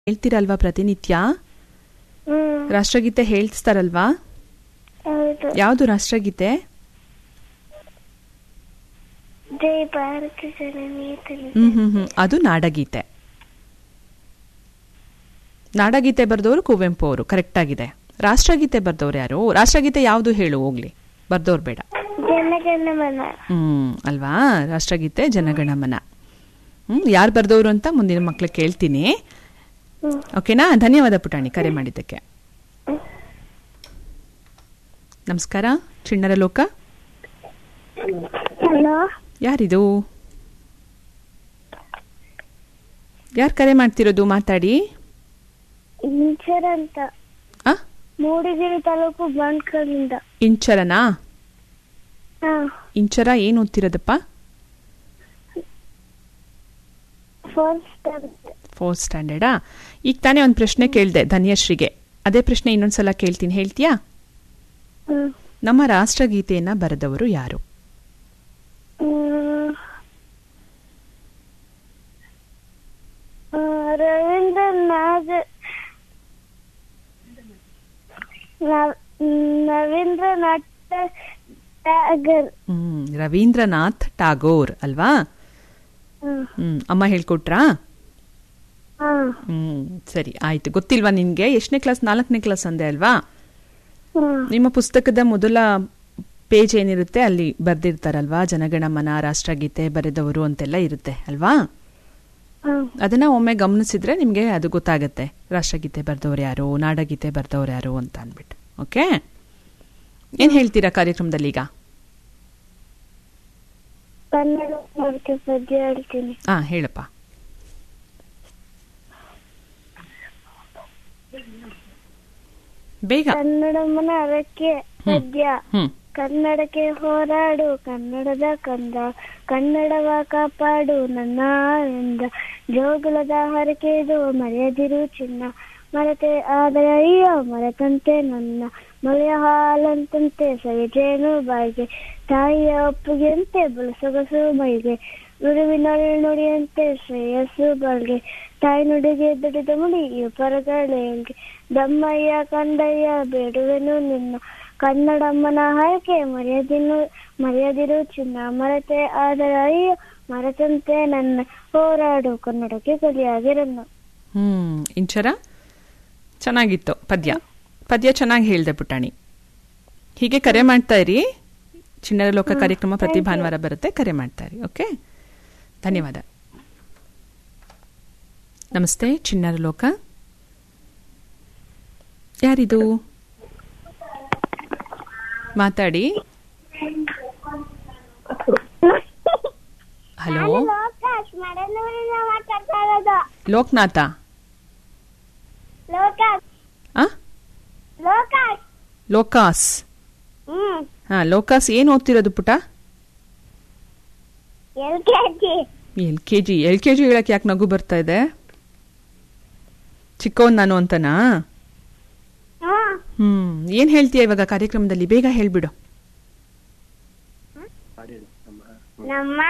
ಹೇಳ್ತೀರಲ್ವಾ ಪ್ರತಿನಿತ್ಯ ಹ್ಮ್ ರಾಷ್ಟ್ರಗೀತೆ ಹೇಳ್ತಾರಲ್ವಾ ಹೌದು ಯಾವುದು ರಾಷ್ಟ್ರಗೀತೆ ಜೈ ಭಾರತ ಜನನೀಯತನಿ ಹ್ಮ್ ಹ್ಮ್ ಹ್ಮ್ ಅದು ನಾಡಗೀತೆ ನಾಡಗೀತೆ ಬರೆದವರು ಕುವೆಂಪು ಅವರು ಕರೆಕ್ಟ್ ಆಗಿದೆ ರಾಷ್ಟ್ರಗೀತೆ ಬರ್ದವ್ರು ಯಾರು ರಾಷ್ಟ್ರಗೀತೆ ಯಾವುದು ಹೇಳು ಹೋಗ್ಲಿ ಬರ್ದವ್ರು ಬೇಡ ಜನಗಣಮನ ಹ್ಮ್ ಅಲ್ವಾ ರಾಷ್ಟ್ರಗೀತೆ ಜನಗಣಮನ ಹ್ಮ್ ಯಾರು ಬರ್ದವ್ರು ಅಂತ ಮುಂದಿನ ಮಕ್ಳಿಗೆ ಕೇಳ್ತೀನಿ ಹ್ಮ್ ಓಕೆನಾ ಧನ್ಯವಾದ ಪುಟಾಣಿ ಕರೆ ಮಾಡಿದ್ದಕ್ಕೆ ನಮಸ್ಕಾರ ಚಿಣ್ಣರ ಲೋಕ ಹಲೋ ಯಾರಿದು ಯಾರು ಕರೆ ಮಾಡ್ತಿರೋದು ಮಾತಾಡಿ ಇಂಚರ್ ಅಂತ ಆ ಮೂಡಿಗೆರೆ ತಾಲೂಕು ಬಂಡ್ಕಲ್ಲಿಂದ ಇಂಚರನಾ ಹಾ ಇಂಚರ ಏನು ಓದ್ತಿರೋದಪ್ಪ ಫಸ್ಟ್ ಫೋರ್ತ್ ಸ್ಟ್ಯಾಂಡರ್ಡಾ ಈಗ ತಾನೇ ಒಂದು ಪ್ರಶ್ನೆ ಕೇಳಿದೆ ಧನ್ಯಶ್ರೀಗೆ ಅದೇ ಪ್ರಶ್ನೆ ಇನ್ನೊಂದ್ಸಲ ಕೇಳ್ತೀನಿ ಹೇಳ್ತೀಯಾ ಹ್ಮ್ ನಮ್ಮ ರಾಷ್ಟ್ರಗೀತೆಯನ್ನ ಬರೆದವರು ಯಾರು ಹ್ಮ್. ಆ, ರವೀಂದ್ರನಾಥ್ ನವ್- ನವೀಂದ್ರನಾಥ ಟ್ಯಾಗರ್ ಹ್ಮ್ ರವೀಂದ್ರನಾಥ್ ಟಾಗೋರ್ ಅಲ್ವಾ ಹ್ಮ್. ಹ್ಮ್ ಅಮ್ಮ ಹೇಳ್ಕೊಟ್ರಾ ಹಾ. ಹ್ಮ್ ಸರಿ ಆಯ್ತು ಗೊತ್ತಿಲ್ವಾ ನಿನ್ಗೆ ಎಷ್ಟನೇ ಕ್ಲಾಸ್ ನಾಲ್ಕನೇ ಕ್ಲಾಸ್ ಅಂದೆ ಅಲ್ವಾ ಹ್ಮ್. ನಿಮ್ಮ ಪುಸ್ತಕದ ಮೊದಲ ಪೇಜ್ ಏನಿರುತ್ತೆ ಅಲ್ಲಿ ಬರ್ದಿರ್ತಾರಲ್ವಾ ಜನಗಣಮನ ರಾಷ್ಟ್ರಗೀತೆ ಬರೆದವರು ಅಂತೆಲ್ಲ ಇರುತ್ತೆ ಅಲ್ವಾ ಹ್ಮ್. ಅದನ್ನ ಒಮ್ಮೆ ಗಮನಿಸಿದ್ರೆ ನಿಮ್ಗೆ ಅದು ಗೊತ್ತಾಗತ್ತೆ ರಾಷ್ಟ್ರಗೀತೆ ಬರ್ದವ್ರು ಯಾರು ನಾಡಗೀತೆ ಬರ್ದವ್ರು ಯಾರು ಅಂತ ಅಂದ್ಬಿಟ್ಟು ಓಕೆ ಏನ್ ಹೇಳ್ತೀರಾ ಕಾರ್ಯಕ್ರಮದಲ್ಲಿ ಈಗ ಕನ್ನಡ ವಾಕ್ಯ ಪದ್ಯ ಹೇಳ್ತೀನಿ ಹಾ ಹೇಳಪ್ಪ ಬೇಗ ಕನ್ನಡಮ್ಮನ ಅರಕ್ಕೆ ಪದ್ಯ ಹ್ಮ್ ಕನ್ನಡಕ್ಕೆ ಹೋರಾಡು ಕನ್ನಡದ ಕಂದ ಕನ್ನಡವ ಕಾಪಾಡು ನನ್ನ ಆನಂದ ಜೋಗುಳದ ಹರಕೆದು ಮರೆಯದಿರು ಚಿನ್ನ ಮರೆತೆ ಆದರೆ ಅಯ್ಯೋ ಮರೆತಂತೆ ನನ್ನ ಮಳೆಯ ಹಾಲಂತಂತೆ ಸವಿಜೇನು ಬಾಯಿಗೆ ತಾಯಿಯ ಒಪ್ಪಿಗೆಯಂತೆ ಬಲಸೊಗಸು ಮೈಗೆ ನುಡಿವಿನೊಳ್ ನುಡಿಯಂತೆ ಶ್ರೇಯಸ್ಸು ಬಾಳ್ಗೆ ತಾಯಿ ನುಡಿಗೆ ದುಡಿದ ಮುಡಿ ಈ ಪರಗಳೇಂಗೆ ದಮ್ಮಯ್ಯ ಕಂದಯ್ಯ ಬೇಡುವೆನು ನಿನ್ನ ಕನ್ನಡಮ್ಮನ ಹರಕೆ ಮರೆಯದಿನು ಮರೆಯದಿರು ಚಿನ್ನ ಮರೆತೆ ಆದರೆ ಅಯ್ಯೋ ಮರೆತಂತೆ ನನ್ನ ಹೋರಾಡು ಕನ್ನಡಕ್ಕೆ ಕಲಿಯಾಗಿರನ್ನ ಹ್ಮ್ ಇಂಚರ ಚೆನ್ನಾಗಿತ್ತು ಪದ್ಯ ಪದ್ಯ ಚೆನ್ನಾಗಿ ಹೇಳ್ದೆ ಪುಟಾಣಿ ಹೀಗೆ ಕರೆ ಮಾಡ್ತಾ ಇರಿ ಚಿಣ್ಣರ ಲೋಕ ಕಾರ್ಯಕ್ರಮ ಪ್ರತಿ ಭಾನುವಾರ ಬರುತ್ತೆ ಕರೆ ಮಾಡ್ತಾ ಇರಿ ಓಕೆ ಧನ್ಯವಾದ ನಮಸ್ತೆ ಚಿಣ್ಣರ ಲೋಕ ಯಾರಿದು ಮಾತಾಡಿ ಹಲೋ ಲೋಕಾಶ್ ಮಡನೂರಿನ ಮಾತಾಡ್ತಾ ಇರೋದು ಲೋಕನಾಥ ಲೋಕಾಶ್ ಆ ಲೋಕಾಶ್ ಲೋಕಾಸ್ ಹ್ಮ್ ಹಾ ಲೋಕಾಸ್ ಏನ್ ಓದ್ತಿರೋದು ಪುಟ L K G L K G L K G ಹೇಳಕ್ ಯಾಕೆ ನಗು ಬರ್ತಾ ಇದೆ ಚಿಕ್ಕವನ್ ನಾನು ಅಂತನಾ ಹ್ಮ್ ಹ್ಮ್ ಏನ್ ಹೇಳ್ತೀಯ ಇವಾಗ ಕಾರ್ಯಕ್ರಮದಲ್ಲಿ ಬೇಗ ಹೇಳ್ಬಿಡು ನಮ್ಮ